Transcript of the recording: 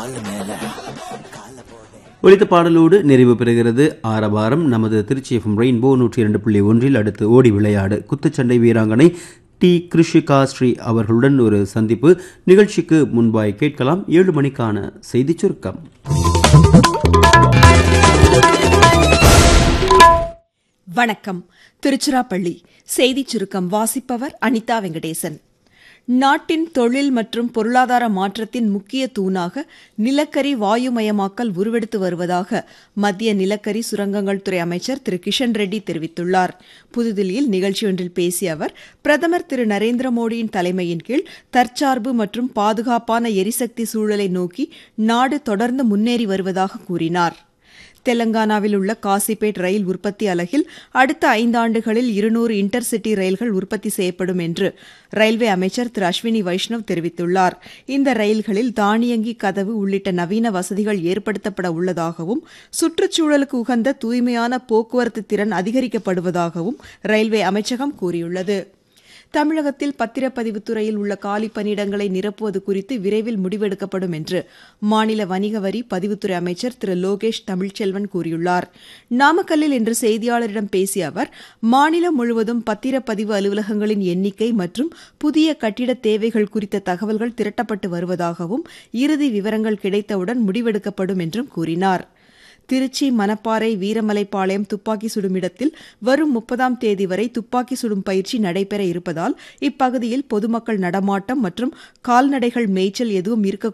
ஒலித்த பாடலோடு நிறைவு பெறுகிறது ஆரவாரம் நமது திருச்சி எஃப்எம் ரெயின்போ நூற்றி இரண்டு புள்ளி ஒன்றில் அடுத்து ஓடி விளையாடு குத்துச்சண்டை வீராங்கனை டி கிருஷிகா ஸ்ரீ அவர்களுடன் ஒரு சந்திப்பு நிகழ்ச்சிக்கு முன்பாய் கேட்கலாம் ஏழு மணிக்கான செய்திச் சுருக்கம் வணக்கம் திருச்சிராப்பள்ளி செய்திச் சுருக்கம் வாசிப்பவர் அனிதா வெங்கடேசன் நாட்டின் தொழில் மற்றும் பொருளாதார மாற்றத்தின் முக்கிய தூணாக நிலக்கரி வாயுமயமாக்கல் உருவெடுத்து வருவதாக மத்திய நிலக்கரி சுரங்கங்கள் துறை அமைச்சர் திரு கிஷன் ரெட்டி தெரிவித்துள்ளார் புதுதில்லியில் நிகழ்ச்சி ஒன்றில் பேசிய அவர் பிரதமர் திரு நரேந்திர மோடியின் தலைமையின் கீழ் தற்சார்பு மற்றும் பாதுகாப்பான எரிசக்தி சூழலை நோக்கி நாடு தொடர்ந்து முன்னேறி வருவதாக கூறினார் தெலங்கானாவில் உள்ள காசிபேட் ரயில் உற்பத்தி அலகில் அடுத்த ஐந்தாண்டுகளில் இருநூறு இன்டர்சிட்டி ரயில்கள் உற்பத்தி செய்யப்படும் என்று ரயில்வே அமைச்சர் திரு அஸ்வினி வைஷ்ணவ் தெரிவித்துள்ளார் இந்த ரயில்களில் தானியங்கி கதவு உள்ளிட்ட நவீன வசதிகள் ஏற்படுத்தப்பட உள்ளதாகவும் சுற்றுச்சூழலுக்கு உகந்த தூய்மையான போக்குவரத்து திறன் அதிகரிக்கப்படுவதாகவும் ரயில்வே அமைச்சகம் கூறியுள்ளது தமிழகத்தில் பத்திரப்பதிவுத் துறையில் உள்ள காலி பணியிடங்களை நிரப்புவது குறித்து விரைவில் முடிவெடுக்கப்படும் என்று மாநில வணிக வரி பதிவுத்துறை அமைச்சர் திரு லோகேஷ் தமிழ்ச்செல்வன் கூறியுள்ளார் நாமக்கல்லில் இன்று செய்தியாளரிடம் பேசிய அவர் மாநிலம் முழுவதும் பத்திரப்பதிவு அலுவலகங்களின் எண்ணிக்கை மற்றும் புதிய கட்டிட தேவைகள் குறித்த தகவல்கள் திரட்டப்பட்டு வருவதாகவும் இறுதி விவரங்கள் கிடைத்தவுடன் முடிவெடுக்கப்படும் என்றும் கூறினார் திருச்சி மணப்பாறை வீரமலைப்பாளையம் துப்பாக்கி சுடும் இடத்தில் வரும் முப்பதாம் தேதி வரை துப்பாக்கி சுடும் பயிற்சி நடைபெற இருப்பதால் இப்பகுதியில் பொதுமக்கள் நடமாட்டம் மற்றும் கால்நடைகள் மேய்ச்சல் எதுவும் இருக்க